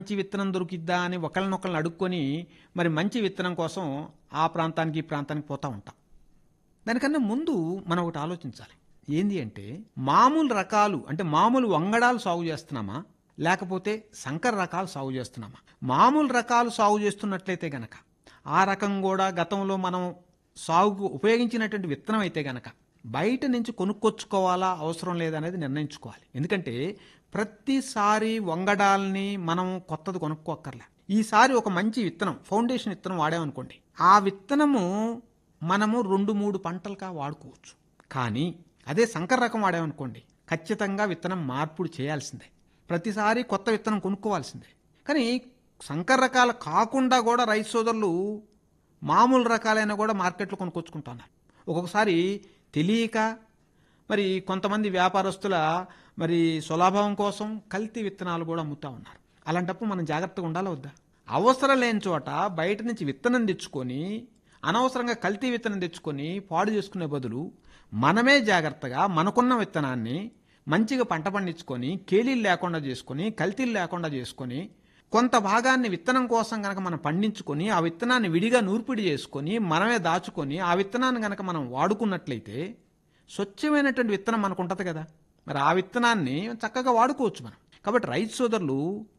మంచి విత్తనం దొరికిద్దా అని ఒకళ్ళనొకళ్ళని అడుక్కొని మరి మంచి విత్తనం కోసం ఆ ప్రాంతానికి ఈ ప్రాంతానికి పోతా ఉంటాం దానికన్నా ముందు మనం ఒకటి ఆలోచించాలి ఏంది అంటే మామూలు రకాలు అంటే మామూలు వంగడాలు సాగు చేస్తున్నామా లేకపోతే సంకర రకాలు సాగు చేస్తున్నామా మామూలు రకాలు సాగు చేస్తున్నట్లయితే గనక ఆ రకం కూడా గతంలో మనం సాగుకు ఉపయోగించినటువంటి విత్తనం అయితే గనక బయట నుంచి కొనుక్కొచ్చుకోవాలా అవసరం లేదనేది నిర్ణయించుకోవాలి ఎందుకంటే ప్రతిసారి వంగడాల్ని మనం కొత్తది కొనుక్కోక్కర్లే ఈసారి ఒక మంచి విత్తనం ఫౌండేషన్ విత్తనం వాడామనుకోండి ఆ విత్తనము మనము రెండు మూడు పంటలుగా వాడుకోవచ్చు కానీ అదే సంకర రకం వాడామనుకోండి ఖచ్చితంగా విత్తనం మార్పుడు చేయాల్సిందే ప్రతిసారి కొత్త విత్తనం కొనుక్కోవాల్సిందే కానీ సంకర రకాలు కాకుండా కూడా రైతు సోదరులు మామూలు రకాలైన కూడా మార్కెట్లో కొనుక్కొచ్చుకుంటున్నారు ఒక్కొక్కసారి తెలియక మరి కొంతమంది వ్యాపారస్తుల మరి సులాభం కోసం కల్తీ విత్తనాలు కూడా అమ్ముతా ఉన్నారు అలాంటప్పుడు మనం జాగ్రత్తగా ఉండాలా వద్దా అవసరం లేని చోట బయట నుంచి విత్తనం తెచ్చుకొని అనవసరంగా కల్తీ విత్తనం తెచ్చుకొని పాడు చేసుకునే బదులు మనమే జాగ్రత్తగా మనకున్న విత్తనాన్ని మంచిగా పంట పండించుకొని కేలీలు లేకుండా చేసుకొని కల్తీలు లేకుండా చేసుకొని కొంత భాగాన్ని విత్తనం కోసం గనక మనం పండించుకొని ఆ విత్తనాన్ని విడిగా నూర్పిడి చేసుకొని మనమే దాచుకొని ఆ విత్తనాన్ని గనక మనం వాడుకున్నట్లయితే స్వచ్ఛమైనటువంటి విత్తనం మనకు ఉంటుంది కదా మరి ఆ విత్తనాన్ని చక్కగా వాడుకోవచ్చు మనం కాబట్టి రైతు సోదరులు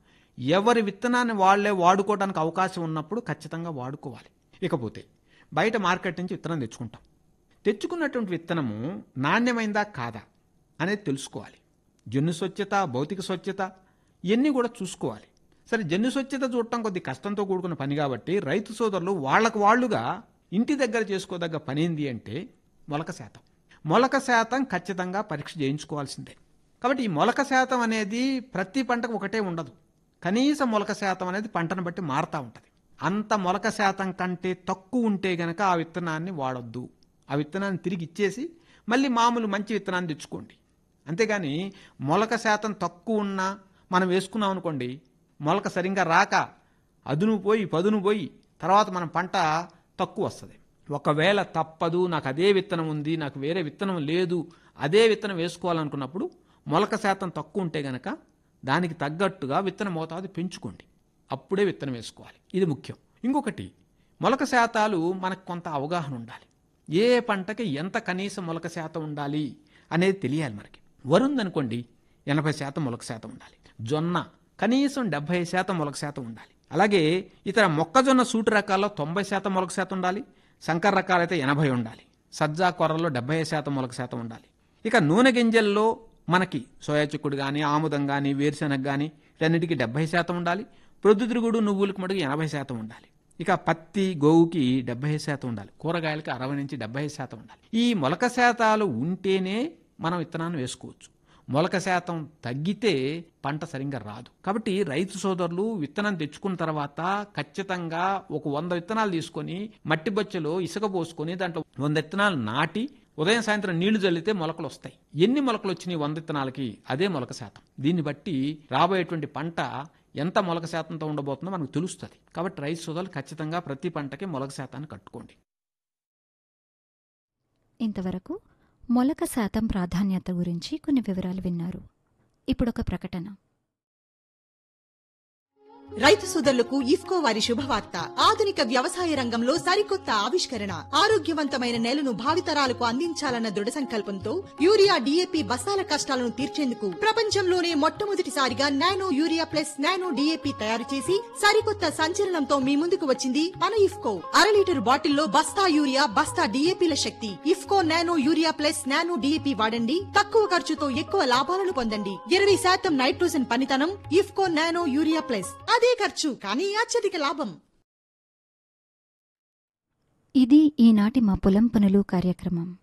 ఎవరి విత్తనాన్ని వాళ్ళే వాడుకోవడానికి అవకాశం ఉన్నప్పుడు ఖచ్చితంగా వాడుకోవాలి ఇకపోతే బయట మార్కెట్ నుంచి విత్తనం తెచ్చుకుంటాం తెచ్చుకున్నటువంటి విత్తనము నాణ్యమైందా కాదా అనేది తెలుసుకోవాలి జన్యు స్వచ్ఛత భౌతిక స్వచ్ఛత ఇవన్నీ కూడా చూసుకోవాలి సరే జన్యు స్వచ్ఛత చూడటం కొద్ది కష్టంతో కూడుకున్న పని కాబట్టి రైతు సోదరులు వాళ్ళకు వాళ్ళుగా ఇంటి దగ్గర చేసుకోదగ్గ పని ఏంది అంటే మొలక శాతం మొలక శాతం ఖచ్చితంగా పరీక్ష చేయించుకోవాల్సిందే కాబట్టి ఈ మొలక శాతం అనేది ప్రతి పంటకు ఒకటే ఉండదు కనీస మొలక శాతం అనేది పంటను బట్టి మారుతూ ఉంటుంది అంత మొలక శాతం కంటే తక్కువ ఉంటే గనక ఆ విత్తనాన్ని వాడొద్దు ఆ విత్తనాన్ని తిరిగి ఇచ్చేసి మళ్ళీ మామూలు మంచి విత్తనాన్ని తెచ్చుకోండి అంతేగాని మొలక శాతం తక్కువ ఉన్నా మనం వేసుకున్నాం అనుకోండి మొలక సరిగ్గా రాక అదును పోయి పదును పోయి తర్వాత మన పంట తక్కువ వస్తుంది ఒకవేళ తప్పదు నాకు అదే విత్తనం ఉంది నాకు వేరే విత్తనం లేదు అదే విత్తనం వేసుకోవాలనుకున్నప్పుడు మొలక శాతం తక్కువ ఉంటే గనక దానికి తగ్గట్టుగా విత్తన మోతాదు పెంచుకోండి అప్పుడే విత్తనం వేసుకోవాలి ఇది ముఖ్యం ఇంకొకటి మొలక శాతాలు మనకు కొంత అవగాహన ఉండాలి ఏ పంటకి ఎంత కనీస మొలక శాతం ఉండాలి అనేది తెలియాలి మనకి వరుందనుకోండి ఎనభై శాతం మొలక శాతం ఉండాలి జొన్న కనీసం డెబ్బై శాతం మొలక శాతం ఉండాలి అలాగే ఇతర మొక్కజొన్న సూటి రకాల్లో తొంభై శాతం మొలక శాతం ఉండాలి సంకర రకాలైతే ఎనభై ఉండాలి సజ్జా కొర్రలో డెబ్బై శాతం మొలక శాతం ఉండాలి ఇక నూనె గింజల్లో మనకి సోయా చిక్కుడు కానీ ఆముదం కానీ వేరుశెనగ కానీ వీటన్నిటికీ డెబ్బై శాతం ఉండాలి ప్రొద్దుతిరుగుడు నువ్వులకు మటుకు ఎనభై శాతం ఉండాలి ఇక పత్తి గోవుకి డెబ్బై శాతం ఉండాలి కూరగాయలకి అరవై నుంచి డెబ్బై శాతం ఉండాలి ఈ మొలక శాతాలు ఉంటేనే మనం విత్తనాన్ని వేసుకోవచ్చు మొలక శాతం తగ్గితే పంట సరిగ్గా రాదు కాబట్టి రైతు సోదరులు విత్తనం తెచ్చుకున్న తర్వాత ఖచ్చితంగా ఒక వంద విత్తనాలు తీసుకొని మట్టి బొచ్చలో ఇసుక పోసుకొని దాంట్లో వంద విత్తనాలు నాటి ఉదయం సాయంత్రం నీళ్లు చల్లితే మొలకలు వస్తాయి ఎన్ని మొలకలు వచ్చినాయి వంద విత్తనాలకి అదే మొలక శాతం దీన్ని బట్టి రాబోయేటువంటి పంట ఎంత మొలక శాతంతో ఉండబోతుందో మనకు తెలుస్తుంది కాబట్టి రైతు సోదరులు ఖచ్చితంగా ప్రతి పంటకి మొలక శాతాన్ని కట్టుకోండి ఇంతవరకు మొలక శాతం ప్రాధాన్యత గురించి కొన్ని వివరాలు విన్నారు ఇప్పుడొక ప్రకటన రైతు సోదరులకు ఇఫ్కో వారి శుభవార్త ఆధునిక వ్యవసాయ రంగంలో సరికొత్త ఆవిష్కరణ ఆరోగ్యవంతమైన నేలను భావితరాలకు అందించాలన్న దృఢ సంకల్పంతో యూరియా డిఏపి బస్తాల కష్టాలను తీర్చేందుకు ప్రపంచంలోనే మొట్టమొదటిసారిగా nano urea plus nano DAP తయారు చేసి సరికొత్త సంచలనంతో మీ ముందుకు వచ్చింది మన ఇఫ్కో అర లీటర్ బాటిల్లో బస్తా యూరియా బస్తా డిఏపిల శక్తి IFFCO nano urea plus nano DAP వాడండి తక్కువ ఖర్చుతో ఎక్కువ లాభాలను పొందండి ఇరవై శాతం నైట్రోజన్ పనితనం ఇఫ్కో నానో యూరియా ప్లస్ అదే ఖర్చు కానీ అత్యధిక లాభం ఇది ఈనాటి మా పొలం పనులు కార్యక్రమం